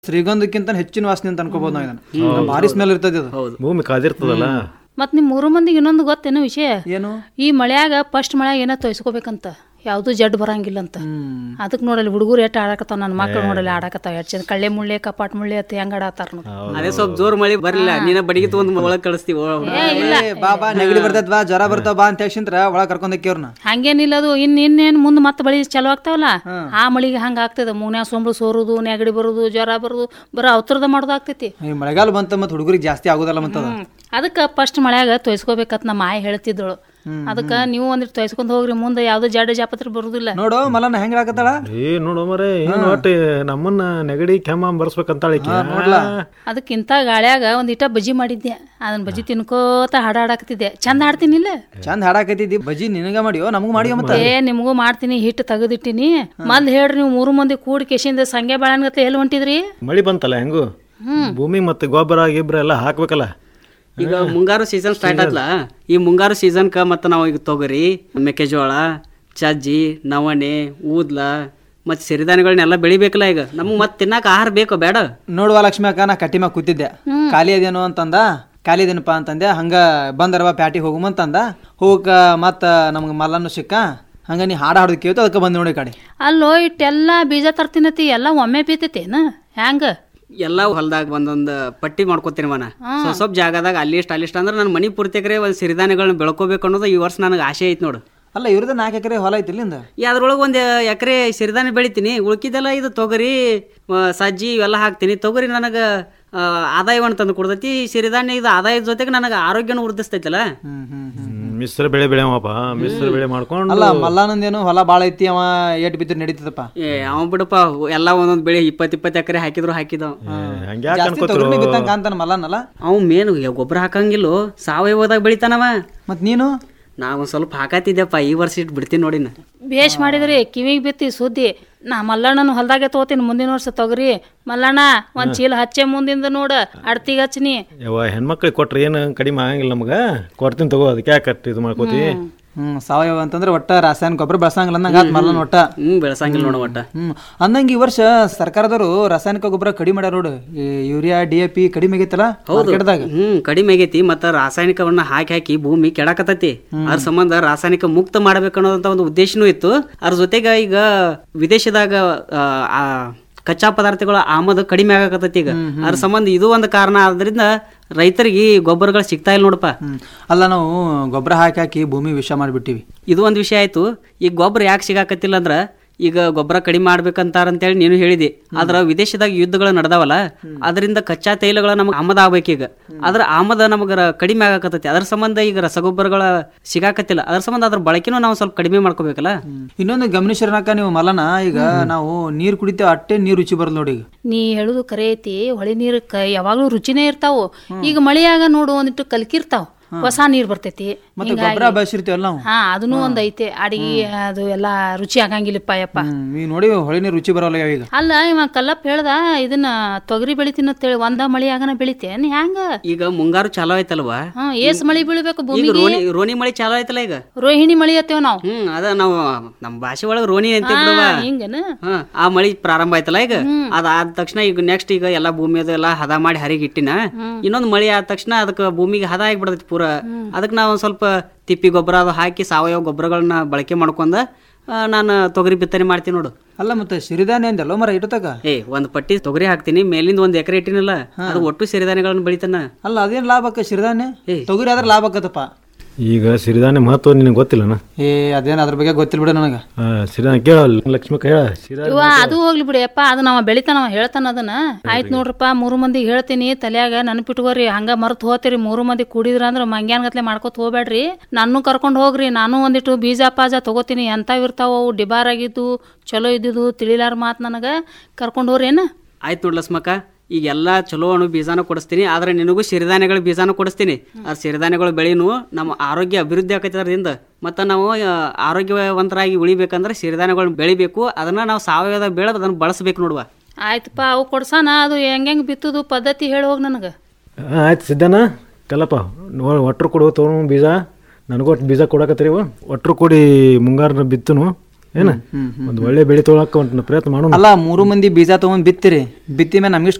ಶ್ರೀಗಂಧಕ್ಕಿಂತ ಹೆಚ್ಚಿನ ವಾಸನೆ ಅಂತ ಅನ್ಕೋಬಹುದು ನಾವು ಇದನ್ನ ಭಾರಿ ಸ್ಮೆಲ್ ಇರ್ತದೆ ಇದು ಭೂಮಿ ಕಾದಿರ್ತದಲ್ಲ ಮತ್ತು ನಿಮ್ಮ ಮೂರು ಮಂದಿಗೆ ಇನ್ನೊಂದು ಗೊತ್ತೇನು ವಿಷಯ ಏನು ಈ ಮಳ್ಯಾಗ ಫಸ್ಟ್ ಮಳ್ಯಾಗ ಏನೋ ತೊಯ್ಸ್ಕೋಬೇಕಂತ ಯಾವುದು ಜಡ್ ಬರಂಗಿಲ್ಲ ಅಂತ ಹ್ಮ್ ಅದಕ್ಕೆ ನೋಡಲ್ಲಿ ಹುಡುಗರು ಎಷ್ಟು ಆಡಕತ್ತಾವ ನನ್ನ ಮಕ್ಳು ನೋಡಲ್ಲಿ ಆಡಕತ್ತಾವ ಎಷ್ಟು ಚಂದ ಕಳ್ಳೆ ಮುಳ್ಳೆ ಕಪಾಟ್ ಮುಳ್ಳೆ ಅಂತ ಹೆಂಗ್ ಆಡತ್ತಾರ ನೋಡಿ ಅದೇ ಸ್ವಲ್ಪ ಜೋರ್ ಮಳಿ ಬರ್ಲಿಲ್ಲ ನೀನ ಬಡಿಗೆ ತಗೊಂಡ್ ಒಳಗ್ ಕಳಿಸ್ತೀವಿ ಏ, ಬಾ ಬಾ ನೆಗಡಿ ಬರ್ತೈತ್ ಬಾ ಜ್ವರ ಬರ್ತಾವ ಬಾ ಅಂತ ಹೇಳ್ಸಿಂತ್ರ ಒಳಗ್ ಕರ್ಕೊಂಡ್ ಅವ್ರನ್ನ ಹಂಗೇನಿಲ್ಲ ಅದು ಇನ್ ಇನ್ನೇನು ಮುಂದೆ ಮತ್ತೆ ಬಳಿ ಚಲೋ ಆಗ್ತಾವಲ್ಲ ಆ ಮಳಿಗೆ ಹಂಗ ಆಗ್ತದೆ ಮೂನ್ಯಾಗ ಸೋಂಬಳು ಸೋರುದು ನೆಗಡಿ ಬರುದು ಜ್ವರ ಬರುದು ಬರೋ ಅವತರದ ಮಾಡೋದು ಆಗ್ತೈತಿ ಈ ಮಳೆಗಾಲ ಬಂತ ಮತ್ ಹುಡುಗರಿಗೆ ಜಾಸ್ತಿ ಆಗೋದಲ್ಲ ಮತ್ತದ ಅದಕ್ಕೆ ಫಸ್ಟ್ ಮಳ್ಯಾಗ ತೊಯ್ಸ್ಕೋಬೇಕಂತ ನಮ್ಮ ಮಾಯ ಹೇಳ್ತಿದ್ದಳು ಅದಕ್ಕೆ ನೀವು ಒಂದಿಟ್ಟು ತೊಯ್ಸ್ಕೊಂಡ್ ಹೋಗ್ರಿ ಮುಂದೆ ಯಾವ್ದು ಜಡ ಜಾಪತ್ರೆ ಬರುದಿಲ್ಲ ನೋಡು ಮಲನ ಹೆಂಗ್ ಹಾಕತ್ತಾಳ ಏ ನೋಡು ಮರೆ ಏನು ಒಟ್ಟು ನಮ್ಮನ್ನ ನೆಗಡಿ ಕೆಮ್ಮ ಬರ್ಸ್ಬೇಕಂತಾಳೆ ಈಕಿ. ಅದಕ್ಕಿಂತ ಗಾಳ್ಯಾಗ ಒಂದ್ ಇಟ ಬಜ್ಜಿ ಮಾಡಿದ್ದೆ ಅದನ್ನ ಬಜ್ಜಿ ತಿನ್ಕೋತ ಹಾಡಾಡಕತ್ತಿದ್ದೆ ಚಂದ ಹಾಡ್ತೀನಿಲ್ಲ ಚಂದ ಹಾಡಾಕತ್ತಿದ್ದಿ ಬಜ್ಜಿ ನಿನಗ ಮಾಡಿಯೋ ನಮಗೂ ಮಾಡಿಯೋ ಮತ್ತ ಏ ನಿಮಗೂ ಮಾಡ್ತೀನಿ ಹಿಟ್ಟು ತೆಗೆದಿಟ್ಟಿನಿ ಮೊದ್ಲು ಹೇಳ್ರಿ ನೀವು ಮೂರು ಮಂದಿ ಕೂಡಿ ಕೆಶಿಂದ ಸಂಗೆ ಬಾಳನ್ಗತ್ತೆ ಎಲ್ಲಿ ಹೊಂಟಿದ್ರಿ ಮಳಿ ಬಂತಲ್ಲ ಹೆಂಗು ಭೂಮಿ ಮತ್ತೆ ಗೊಬ್ಬರ ಗಿಬ್ಬರ ಎಲ್ಲ ಹಾಕ್ಬೇಕಲ್ಲ ಈಗ ಮುಂಗಾರು ಸೀಸನ್ ಸ್ಟಾರ್ಟ್ ಆತ್ಲ ಈ ಮುಂಗಾರು ಸೀಸನ್ಕ ಮತ್ತ ನಾವು ಈಗ ತೊಗರಿ ಮೆಕ್ಕೆಜೋಳ ಚಜ್ಜಿ ನವಣೆ ಊದ್ಲ ಮತ್ ಸಿರಿಧಾನ್ಯಗಳನ್ನೆಲ್ಲ ಬೆಳಿಬೇಕಲ್ಲ ಈಗ ನಮ್ಗ್ ಮತ್ ತಿನ್ನಾಕ ಆಹಾರ ಬೇಕು ಬೇಡ ನೋಡುವ ಲಕ್ಷ್ಮಿ ಅಕ್ಕ ನಾ ಕಟ್ಟಿ ಮ್ಯಾಗ ಕೂತಿದ್ದೆ ಖಾಲಿ ಅದೇನು ಅಂತಂದ ಖಾಲಿ ಅದೇನಪ್ಪ ಅಂತಂದೆ ಹಂಗ ಬಂದರವ ಪ್ಯಾಟಿಗೆ ಹೋಗುಮಂತಂದ ಹೋಗಕ್ಕ ಮತ್ತ ನಮ್ಗೆ ಮಲ್ಲನ್ನು ಸಿಕ್ಕ ಹಂಗ ನೀ ಹಾಡು ಹಾಡೋದು ಕೇಳ್ತು ಅದಕ್ಕೆ ಬಂದ್ ನೋಡಿ ಕಡೆ ಅಲ್ಲೋ ಇಟ್ಟೆಲ್ಲ ಬೀಜ ತರ್ತೀನತಿ ಎಲ್ಲ ಒಮ್ಮೆ ಬೀತೈತೇನ ಹ್ಯಾಂಗ ಎಲ್ಲ ಹೊಲ್ದಾಗ ಒಂದೊಂದ್ ಪಟ್ಟಿ ಮಾಡ್ಕೋತೀನಿ ಮನ ಸ್ವಲ್ಪ ಸ್ವಲ್ಪ ಜಾಗದಾಗ ಅಲ್ಲಿಷ್ಟ ಅಲ್ಲಿಷ್ಟ ಅಂದ್ರೆ ನನ್ನ ಮನಿ ಪೂರ್ತಿಕರೆ ಒಂದ್ ಸಿರಿಧಾನ್ಯಗಳನ್ನ ಬೆಳ್ಕೋಬೇಕು ಅನ್ನೋದು ಈ ವರ್ಷ ನನಗೆ ಆಸೆ ಐತಿ ನೋಡು ಅಲ್ಲ ಇವ್ರದ್ದು ನಾಲ್ಕು ಎಕರೆ ಹೊಲ ಐತಿ ಇಲ್ಲಿಂದ ಈ ಅದ್ರೊಳಗೆ ಒಂದು ಎಕರೆ ಸಿರಿಧಾನ್ಯ ಬೆಳಿತೀನಿ ಉಳ್ಕಿದೆಲ್ಲ ಇದು ತೊಗರಿ ಆ, ಸಜ್ಜಿ ಇವೆಲ್ಲ ಹಾಕ್ತೀನಿ ತೊಗರಿ ನನಗೆ ಆದಾಯವನ್ನು ತಂದು ಕೊಡ್ತೈತಿ ಸಿರಿಧಾನ್ಯ ಇದು ಆದಾಯದ ಜೊತೆಗೆ ನನಗೆ ಆರೋಗ್ಯನೂ ವೃದ್ಧಿಸ್ತೈತಲ್ಲ ಹ್ಮ್ ಹ್ಮ್ ಹ್ಮ್ ಹ್ಮ್, ಮಿಶ್ರ ಬೆಳೆ ಬೆಳೆವಪ್ಪ ಮಿಶ್ರ ಬೆಳೆ ಮಾಡ್ಕೊಂಡು ಅಲ್ಲ ಮಲ್ಲನಂದೇನು ಹೊಲ ಭಾಳ ಐತಿ ಅವ ಏಟ್ ಬಿದ್ದರೆ ನಡೀತದಪ್ಪ ಏ ಅವ ಬಿಡಪ್ಪ ಎಲ್ಲ ಒಂದೊಂದು ಬೆಳೆ ಇಪ್ಪತ್ತು ಇಪ್ಪತ್ತು ಎಕರೆ ಹಾಕಿದ್ರು ಹಾಕಿದವ ಹಂಗ್ಯಾಕೆ ಜಾಸ್ತಿ ಅನ್ಕೋತಿರು ತೊಗರಿನೇ ಬಿತ್ತಂಗ ಕಾಂತಾನ ಮಲ್ಲನಲ್ಲ ಅವ್ ಮೇನು ಗೊಬ್ಬರ ಹಾಕಂಗಿಲ್ಲೋ ಸಾವಯವದಾಗ ಬೆಳಿತಾನವ ಮತ್ ನೀನು ನಾ ಒಂದ್ ಸ್ವಲ್ಪ ಹಾಕತ್ತಿದ್ದೆಪ್ಪ ಈ ವರ್ಷ ಇಟ್ಟು ಬಿಡ್ತೀನಿ ನೋಡಿನ ಬೇಷ್ ಮಾಡಿದ್ರಿ ಕಿವಿಗೆ ಬಿತ್ತಿ ಸುದ್ದಿ ನಾ ಮಲ್ಲಣ್ಣನ ಹೊಲ್ದಾಗೆ ತಗೋತೀನಿ ಮುಂದಿನ ವರ್ಷ ತೊಗರಿ ಮಲ್ಲಣ್ಣ ಒಂದ್ ಚೀಲ ಹಚ್ಚೆ ಮುಂದಿಂದ ನೋಡ ಅಡ್ತಿಗೆ ಹಚ್ಚಿನಿ ಯವ್ವ ಹೆಣ್ಮಕ್ಳಿಗೆ ಕೊಟ್ರೆ ಏನು ಕಡಿಮೆ ಆಗಂಗಿಲ್ಲ ನಮಗ ಕೊಡ್ತೀನಿ ತಗೋ ಅದಕ್ಕೆ ಯಾಕೆ ಅಷ್ಟ್ ಇದು ಮಾಡ್ಕೋತಿ ಹ್ಮ್ ಸಾವಯವ ಅಂತಂದ್ರೆ ಒಟ್ಟ ರಾಸಾಯನಿಕ ಗೊಬ್ಬರ ಬಳಸಂಗಿಲ್ಲ ಅಂದಂಗ ಆತ್ ಮಲ್ಲನ್ ಒಟ್ಟ ಹ್ಮ್ ಬೆಳಸಂಗಿಲ್ಲ ನೋಡ ಒಟ್ಟ ಹ್ಮ್ ಅಂದಂಗ ಈ ವರ್ಷ ಸರ್ಕಾರದವರು ರಾಸಾಯನಿಕ ಗೊಬ್ಬರ ಕಡಿಮೆ ಮಾಡ್ಯಾರ ನೋಡು ಈ ಯೂರಿಯಾ ಡಿ ಎ ಪಿ ಕಡಿಮೆ ಆಗೈತಲ್ಲ ಮಾರ್ಕೆಟ್ದಾಗ ಹ್ಮ್ ಕಡಿಮೆ ಆಗೈತಿ ಮತ್ತ ರಾಸಾಯನಿಕವನ್ನ ಹಾಕಿ ಹಾಕಿ ಭೂಮಿ ಕೆಡಕತ್ತೈತಿ ಅದ್ರ ಸಂಬಂಧ ರಾಸಾಯನಿಕ ಮುಕ್ತ ಮಾಡ್ಬೇಕನ್ನೋದಂತ ಒಂದು ಉದ್ದೇಶನೂ ಇತ್ತು ಅದ್ರ ಜೊತೆಗೆ ಈಗ ವಿದೇಶದಾಗ ಆ, ಆ ಕಚ್ಚಾ ಪದಾರ್ಥಗಳ ಆಮದು ಕಡಿಮೆ ಆಗಕತ್ತೈತಿ ಈಗ ಅದ್ರ ಸಂಬಂಧ ಇದು ಒಂದು ಕಾರಣ ಆದ್ರಿಂದ ರೈತರಿಗೆ ಈ ಗೊಬ್ಬರಗಳು ಸಿಗ್ತಾ ಇಲ್ಲ ನೋಡಪ್ಪ ಹ್ಮ್ ಅಲ್ಲ ನಾವು ಗೊಬ್ಬರ ಹಾಕಿ ಹಾಕಿ ಭೂಮಿ ವಿಷ ಮಾಡಿಬಿಟ್ಟಿವಿ ಇದು ಒಂದು ವಿಷಯ ಆಯ್ತು ಈ ಗೊಬ್ಬರ ಯಾಕೆ ಸಿಗಾಕತ್ತಿಲ್ಲ ಅಂದ್ರ ಈಗ ಗೊಬ್ಬರ ಕಡಿಮೆ ಮಾಡ್ಬೇಕಂತಾರಂತೇಳಿ ನೀನು ಹೇಳಿದಿ ಆದ್ರ ವಿದೇಶದಾಗ ಯುದ್ಧಗಳು ನಡೆದಾವಲ್ಲ ಅದರಿಂದ ಕಚ್ಚಾ ತೈಲಗಳ ನಮಗೆ ಆಮದ ಆಗ್ಬೇಕೀಗ ಅದ್ರ ಆಮದ ನಮಗ ರ- ಕಡಿಮೆ ಆಗಕತ್ತೈತಿ ಅದ್ರ ಸಂಬಂಧ ಈಗ ರಸಗೊಬ್ಬರಗಳ ಸಿಗಾಕತ್ತಿಲ್ಲ ಅದ್ರ ಸಂಬಂಧ ಅದ್ರ ಬಳಕೆನೂ ನಾವು ಸ್ವಲ್ಪ ಕಡಿಮೆ ಮಾಡ್ಕೋಬೇಕಲ್ಲ ಇನ್ನೊಂದು ಗಮನಿಸಿರನಕ ನೀವು ಮಲನ ಈಗ ನಾವು ನೀರ್ ಕುಡಿತೇವೆ ಅಟ್ಟೆ ನೀರ್ ರುಚಿ ಬರಲ್ಲ ನೋಡಿ ಈಗ ನೀ ಹೇಳುದು ಕರೆ ಐತಿ ಹೊಳಿ ನೀರಕ್ಕ ಯಾವಾಗ್ಲೂ ರುಚಿನೇ ಇರ್ತಾವು ಈಗ ಮಳೆಯಾಗ ನೋಡು ಒಂದಿಟ್ಟು ಕಲ್ಕಿರ್ತಾವ ಹೊಸ ನೀರ್ ಬರ್ತೈತಿ ಮತ್ತೆ ಗೊಬ್ಬರ ಬಳಸಿರ್ತೀವಲ್ಲ ನಾವು ಹಾ ಅದನ್ನೂ ಒಂದ್ ಐತೆ ಅಡಿಗೆ ಅದು ಎಲ್ಲಾ ರುಚಿ ಆಗಂಗಿಲ್ಲಪ್ಪ ಯಪ್ಪ ಹ್ಮ್ ಈಗ ನೋಡಿ ಹೊಳಿ ನೀರ್ ರುಚಿ ಬರಲ್ಲ ಯಾವ ಈಗ ಅಲ್ಲ ಇವ ಕಲ್ಲಪ್ಪ ಹೇಳ್ದ ಇದನ್ನ ತೊಗರಿ ಬೆಳಿತೀನ ಅಂತೇಳಿ ಒಂದ ಮಳಿ ಆಗನ ಬೆಳಿತೇನ್ ಹ್ಯಾಂಗ ಈಗ ಮುಂಗಾರು ಚಾಲೋ ಆಯ್ತಲ್ವಾ ಹಾ ಏಸ್ ಮಳಿ ಬೀಳ್ಬೇಕು ಈಗ ಭೂಮಿಗೆ ರೋಣಿ ರೋಣಿ ಮಳಿ ಚಾಲೋ ಆಯ್ತಲ್ಲ ಈಗ ರೋಹಿಣಿ ಮಳಿ ಅತ್ತೇವ್ ನಾವು ಹ್ಮ್ ಅದ ನಾವು ನಮ್ಮ ಭಾಷೆ ಒಳಗ ರೋಣಿ ಅಂತ ಬಿಡುವ ಹಿಂಗನ ಹಾ ಆ ಮಳಿ ಪ್ರಾರಂಭ ಆಯ್ತಲ್ಲ ಈಗ ಅದಾದ ತಕ್ಷಣ ಈಗ ನೆಕ್ಸ್ಟ್ ಈಗ ಎಲ್ಲಾ ಭೂಮಿ ಅದೆಲ್ಲ ಹದ ಮಾಡಿ ಹರಿಗಿ ಇಟ್ಟಿನ ಇನ್ನೊಂದ್ ಮಳಿ ಆದ ತಕ್ಷಣ ಅದಕ್ಕೆ ಭೂಮಿಗೆ ಹದ ಆಗಿಬಿಡ್ತೈತಿ ಪೂರ ಅದಕ್ಕೆ ನಾವು ಒಂದ್ ಸ್ವಲ್ಪ ತಿಪ್ಪಿ ಗೊಬ್ಬರ ಅದು ಹಾಕಿ ಸಾವಯವ ಗೊಬ್ಬರಗಳನ್ನ ಬಳಕೆ ಮಾಡ್ಕೊಂಡ ಆ, ನಾನು ತೊಗರಿ ಬಿತ್ತನೆ ಮಾಡ್ತೀನಿ ನೋಡು ಅಲ್ಲ ಮತ್ತೆ ಸಿರಿಧಾನ್ಯ ಅಂದಲ್ಲ ಮರ ಇಟ್ಟತಕ ಏ ಒಂದ್ ಪಟ್ಟಿ ತೊಗರಿ ಹಾಕ್ತೀನಿ ಮೇಲಿಂದ ಒಂದ್ ಎಕರೆ ಇಟ್ಟಿನಲ್ಲ ಅದು ಒಟ್ಟು ಸಿರಿಧಾನ್ಯಗಳನ್ನ ಬೆಳಿತಾನ ಅಲ್ಲ ಅದೇನ್ ಲಾಭ ಆಕ್ಕ ಸಿರಿಧಾನ್ಯ ತೊಗರಿ ಆದ್ರೆ ಲಾಭ ಆಕತ್ತಪ್ಪ ಈಗ ಸಿರಿಧಾನ್ಯ ಮಹತ್ವ ನಿನಗೆ ಗೊತ್ತಿಲ್ಲನ ಏ ಅದೇನ್ ಅದ್ರ ಬಗ್ಗೆ ಗೊತ್ತಿಲ್ಲ ಬಿಡ ನನಗ ಆ, ಸಿರಿಧಾನ್ಯ ಕೇಳ ಲಕ್ಷ್ಮಕ್ಕ ಹೇಳ ಸಿರಿಧಾನ್ಯ ಇವ ಅದು ಹೋಗ್ಲಿ ಬಿಡಿ ಅಪ್ಪ ಅದು ನಾವ ಬೆಳಿತಾನವ ಹೇಳ್ತಾನ ಅದನ್ನ ಆಯ್ತ್ ನೋಡ್ರಪ್ಪ ಮೂರು ಮಂದಿಗೆ ಹೇಳ್ತೀನಿ ತಲ್ಯಾಗ ನೆನಪಿಟ್ಕೋರಿ ಹಂಗ ಮರ್ತ್ ಹೋತಿರಿ ಮೂರು ಮಂದಿ ಕೂಡಿದ್ರ ಅಂದ್ರ ಮಂಗ್ಯಾನ್ ಗತ್ಲೆ ಮಾಡ್ಕೊತ ಹೋಗ್ಬೇಡ್ರಿ ನಾನು ಕರ್ಕೊಂಡ್ ಹೋಗ್ರಿ ನಾನು ಒಂದಿಟ್ಟು ಬೀಜ ಪಾಜ ತಗೋತೀನಿ ಎಂತಾವ್ ಇರ್ತಾವ ಅವು ಡಿಬಾರಾಗಿದ್ದು ಚಲೋ ಇದ್ದಿದ್ದು ತಿಳಿಲಾರ ಮಾತ್ ನನಗ ಕರ್ಕೊಂಡ್ ಹೋಗ್ರೇನ ಆಯ್ತು ನೋಡ್ ಲಸ್ಮಕ್ಕ ಈಗ ಎಲ್ಲಾ ಚಲೋ ಅಣು ಬೀಜಾನು ಕೊಡಿಸ್ತೀನಿ ಆದ್ರೆ ನಿನಗೂ ಸಿರಿಧಾನ್ಯಗಳ ಬೀಜಾನು ಕೊಡಿಸ್ತೀನಿ ಆ ಸಿರಿಧಾನ್ಯಗಳು ಬೆಳೆನು ನಮ್ಮ ಆರೋಗ್ಯ ಅಭಿವೃದ್ಧಿ ಆಕೈತೆ ಅದರಿಂದ ಮತ್ತು ನಾವು ಆ, ಆರೋಗ್ಯವಂತರಾಗಿ ಉಳಿಬೇಕಂದ್ರೆ ಸಿರಿಧಾನ್ಯಗಳನ್ನ ಬೆಳಿಬೇಕು ಅದನ್ನ ನಾವು ಸಾವಯವ ಬೆಳೆದು ಅದನ್ನ ಬಳಸಬೇಕು ನೋಡುವ ಆಯ್ತಪ್ಪ ಅವು ಕೊಡ್ಸಾನ ಅದು ಹೆಂಗ್ ಬಿತ್ತುದು ಪದ್ಧತಿ ಹೇಳಿ ಹೋಗ್ ನನಗ ಆ, ಆಯ್ತು ಸಿದ್ಧನ ಕಲ್ಲಪ್ಪ ನೋ ಒಟ್ರು ಕೊಡು ತೊಗೊಂಡು ಬೀಜ ನನಗೂ ಒಟ್ಟು ಬೀಜ ಕೊಡಕತ್ತೀರಿ ಒಟ್ರು ಕೂಡಿ ಮುಂಗಾರನ ಬಿತ್ತನು ಏನ ಒಂದು ಒಳ್ಳೆ ಬೆಳೆ ತೊಗೊಳಕ್ಕೆ ಒಂದು ಪ್ರಯತ್ನ ಮಾಡೋಣ ಅಲ್ಲ ಮೂರು ಮಂದಿ ಬೀಜ ತಗೊಂಡ್ ಬಿತ್ತಿರಿ ಬಿತ್ತಿ ಮೇಲೆ ನಮ್ಗೆ